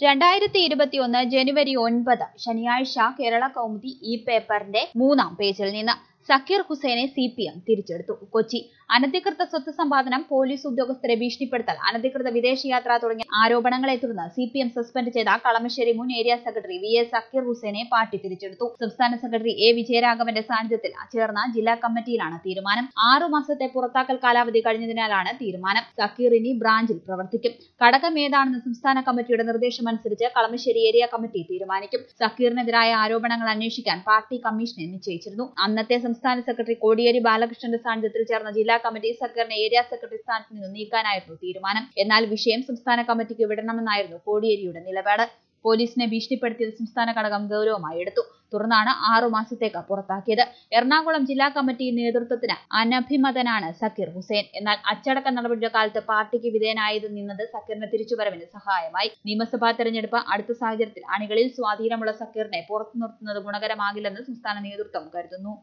രണ്ടായിരത്തി ഇരുപത്തിയൊന്ന് ജനുവരി ഒൻപത് ശനിയാഴ്ച കേരള കൗമുദി ഈ പേപ്പറിന്റെ മൂന്നാം പേജിൽ നിന്ന് സക്കീർ ഹുസൈനെ സി പി എം തിരിച്ചെടുത്തു കൊച്ചി അനധികൃത സ്വത്ത് സമ്പാദനം പോലീസ് ഉദ്യോഗസ്ഥരെ ഭീഷണിപ്പെടുത്തൽ അനധികൃത വിദേശയാത്ര തുടങ്ങിയ ആരോപണങ്ങളെ തുടർന്ന് സി പി എം സസ്പെൻഡ് ചെയ്ത കളമശ്ശേരി മുൻ area secretary V A Zakir ഹുസൈനെ പാർട്ടി തിരിച്ചെടുത്തു സംസ്ഥാന സെക്രട്ടറി എ വിജയരാഘവന്റെ സാന്നിധ്യത്തിൽ ചേർന്ന ജില്ലാ കമ്മിറ്റിയിലാണ് തീരുമാനം ആറു മാസത്തെ പുറത്താക്കൽ കാലാവധി കഴിഞ്ഞതിനാലാണ് തീരുമാനം സക്കീർ ഇനി ബ്രാഞ്ചിൽ പ്രവർത്തിക്കും ഘടകം ഏതാണെന്ന് സംസ്ഥാന കമ്മിറ്റിയുടെ നിർദ്ദേശമനുസരിച്ച് കളമശ്ശേരി ഏരിയ കമ്മിറ്റി തീരുമാനിക്കും സക്കീറിനെതിരായ ആരോപണങ്ങൾ അന്വേഷിക്കാൻ പാർട്ടി കമ്മീഷനെ നിശ്ചയിച്ചിരുന്നു അന്നത്തെ സംസ്ഥാന സെക്രട്ടറി കോടിയേരി ബാലകൃഷ്ണന്റെ സാന്നിധ്യത്തിൽ ചേർന്ന ജില്ലാ കമ്മിറ്റി സക്കീറിനെ ഏരിയ സെക്രട്ടറി സ്ഥാനത്ത് നിന്ന് നീക്കാനായിരുന്നു തീരുമാനം എന്നാൽ വിഷയം സംസ്ഥാന കമ്മിറ്റിക്ക് വിടണമെന്നായിരുന്നു കോടിയേരിയുടെ നിലപാട് പോലീസിനെ ഭീഷണിപ്പെടുത്തിയത് സംസ്ഥാന ഘടകം ഗൗരവമായി എടുത്തു തുടർന്നാണ് ആറു മാസത്തേക്ക് പുറത്താക്കിയത് എറണാകുളം ജില്ലാ കമ്മിറ്റി നേതൃത്വത്തിന് അനഭിമതനാണ് സക്കീർ ഹുസൈൻ എന്നാൽ അച്ചടക്ക നടപടിയുടെ കാലത്ത് പാർട്ടിക്ക് വിധേയനായത് നിന്നത് സക്കീറിന്റെ തിരിച്ചുവരവിന് സഹായമായി നിയമസഭാ തെരഞ്ഞെടുപ്പ് അടുത്ത സാഹചര്യത്തിൽ അണികളിൽ സ്വാധീനമുള്ള സക്കീറിനെ പുറത്തു നിർത്തുന്നത് ഗുണകരമാകില്ലെന്ന് സംസ്ഥാന നേതൃത്വം കരുതുന്നു